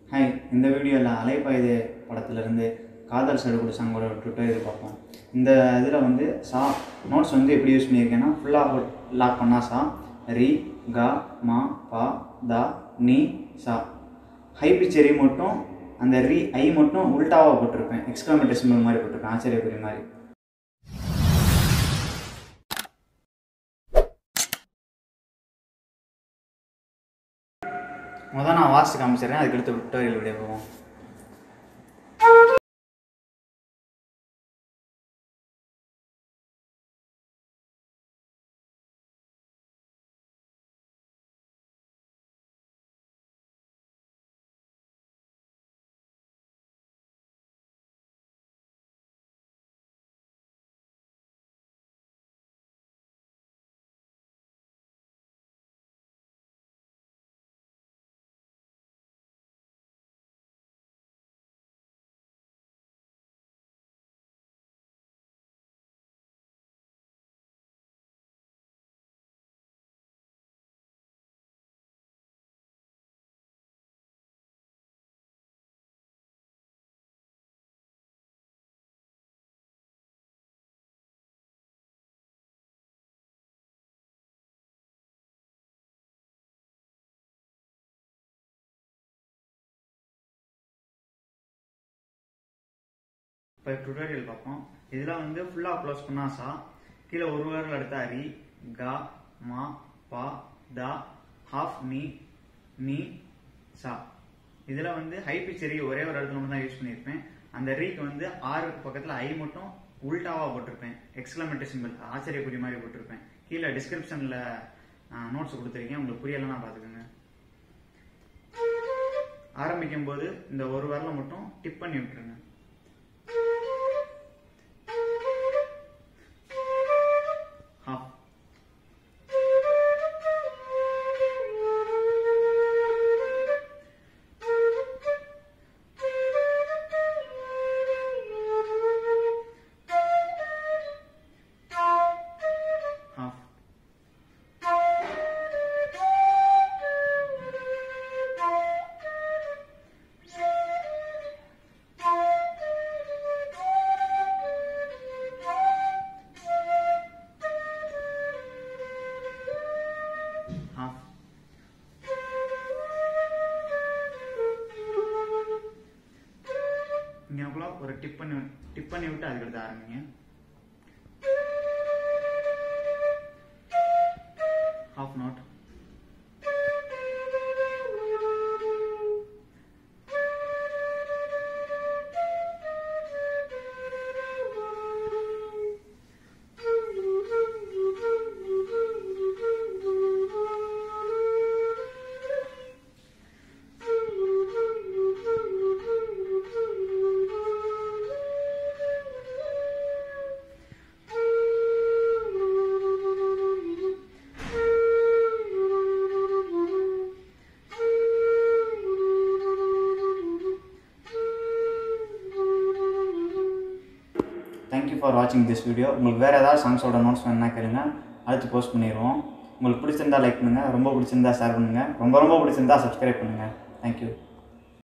Hi இந்த வீடியோவில் அலைப்பாயுதே படத்துலேருந்து காதல் சடுகுடு சாங்கோட டுட்டோரியல் பார்ப்போம் இந்த இதில் வந்து சா நோட்ஸ் வந்து எப்படி யூஸ் பண்ணியிருக்கேன்னா ஃபுல்லாக லாக் பண்ணா சா ரி கா மா பா தா நீ சா ஹை பிச் எரி மட்டும் அந்த ரி ஐ மட்டும் உல்டாவாக போட்டிருப்பேன் எக்ஸ்க்ளாமேட்டர் சிம்பிள் மாதிரி போட்டிருப்பேன் ஆச்சரியக்குரிய மாதிரி முதல் நான் வாசித்து காமிச்சிடுறேன் அதுக்கடுத்து டுட்டோரியல் வீடியோ போவோம் இப்போ டுட்டோரியல் பார்ப்போம் இதில் வந்து ஃபுல்லாக க்ளோஸ் பண்ணா சா கீழே ஒரு வேரில் எடுத்தா ரி கா மா பா தா ஹாஃப் நீ நீ சா இதில் வந்து ஹை பிச் ரீ ஒரே ஒரு இடத்துல மட்டும் தான் யூஸ் பண்ணியிருப்பேன் அந்த ரீக்கு வந்து ஆறு பக்கத்தில் ஐ மட்டும் உல்டாவாக போட்டிருப்பேன் எக்ஸ்க்ளமேட்டரி சிம்பிள் ஆச்சரியக்குரிய மாதிரி போட்டிருப்பேன் கீழே டிஸ்கிரிப்ஷனில் நோட்ஸ் கொடுத்துருக்கேன் உங்களுக்கு புரியலைன்னா பார்த்துக்கோங்க ஆரம்பிக்கும் போது இந்த ஒரு வரல மட்டும் டிப் பண்ணி விட்டுருங்க half. Half. half. இங்கனக்குள்ள ஒரு டிப் பண்ணி டிப் பண்ணி விட்டு அதுக்கடுத்து ஆரம்பிங்க ஹாஃப் நோட் தேங்க்யூ ஃபார் வாட்சிங் திஸ் வீடியோ உங்களுக்கு வேறு ஏதாவது சாங்ஸோட நோட்ஸ் வேணுன்னா கேளுங்க அடுத்து போஸ்ட் பண்ணிடுவோம் உங்களுக்கு பிடிச்சிருந்தா லைக் பண்ணுங்கள் ரொம்ப பிடிச்சிருந்தா ஷேர் பண்ணுங்கள் ரொம்ப ரொம்ப பிடிச்சிருந்தா சப்ஸ்கிரைப் பண்ணுங்கள் தேங்க்யூ